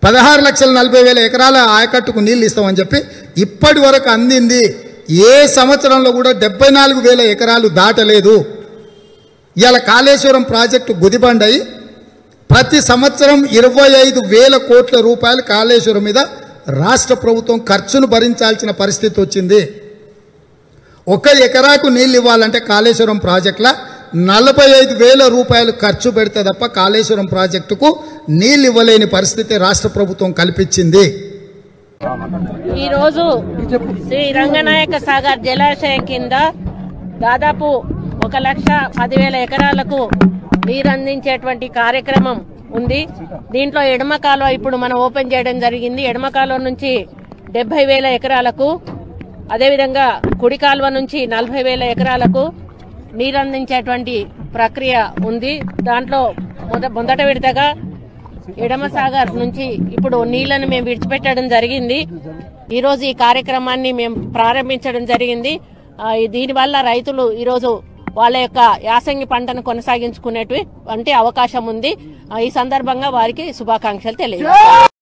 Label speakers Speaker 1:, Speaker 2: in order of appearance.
Speaker 1: పదహారు లక్షల నలభై వేల ఎకరాల ఆయకట్టుకు నీళ్ళు ఇస్తామని చెప్పి ఇప్పటి వరకు అందింది ఏ సంవత్సరంలో కూడా డెబ్బై నాలుగు వేల ఎకరాలు దాటలేదు ఇవాళ కాళేశ్వరం ప్రాజెక్టు గుదిబండయి ప్రతి సంవత్సరం ఇరవై ఐదు వేల కోట్ల రూపాయలు కాళేశ్వరం మీద రాష్ట్ర ప్రభుత్వం ఖర్చును భరించాల్సిన పరిస్థితి వచ్చింది ఒక ఎకరాకు నీళ్ళు ఇవ్వాలంటే కాళేశ్వరం ప్రాజెక్టుల నలభై ఐదు వేల రూపాయలు ఖర్చు పెడితే తప్ప కాళేశ్వరం ప్రాజెక్టుకు నీళ్ళు ఇవ్వలేని పరిస్థితి రాష్ట్ర ప్రభుత్వం కల్పించింది
Speaker 2: ఈ రోజు శ్రీ రంగనాయక సాగర్ జలాశయం కింద దాదాపు ఒక లక్ష పదివేల ఎకరాలకు నీరందించేటువంటి కార్యక్రమం ఉంది దీంట్లో ఎడమ కాలువ ఇప్పుడు మనం ఓపెన్ చేయడం జరిగింది ఎడమ కాలువ నుంచి డెబ్బై వేల ఎకరాలకు అదేవిధంగా కుడి కాలువ నుంచి నలభై వేల ఎకరాలకు నీరందించేటువంటి ప్రక్రియ ఉంది దాంట్లో మొద మొదట విడతగా ఎడమ సాగర్ నుంచి ఇప్పుడు నీళ్లను మేము విడిచిపెట్టడం జరిగింది ఈ రోజు ఈ కార్యక్రమాన్ని మేము ప్రారంభించడం జరిగింది ఆ, ఈ- దీనివల్ల రైతులు ఈరోజు వాళ్ళ యొక్క యాసంగి పంటను కొనసాగించుకునేటువంటి అవకాశం ఉంది ఆ, ఈ సందర్భంగా వారికి శుభాకాంక్షలు తెలియజేస్తాను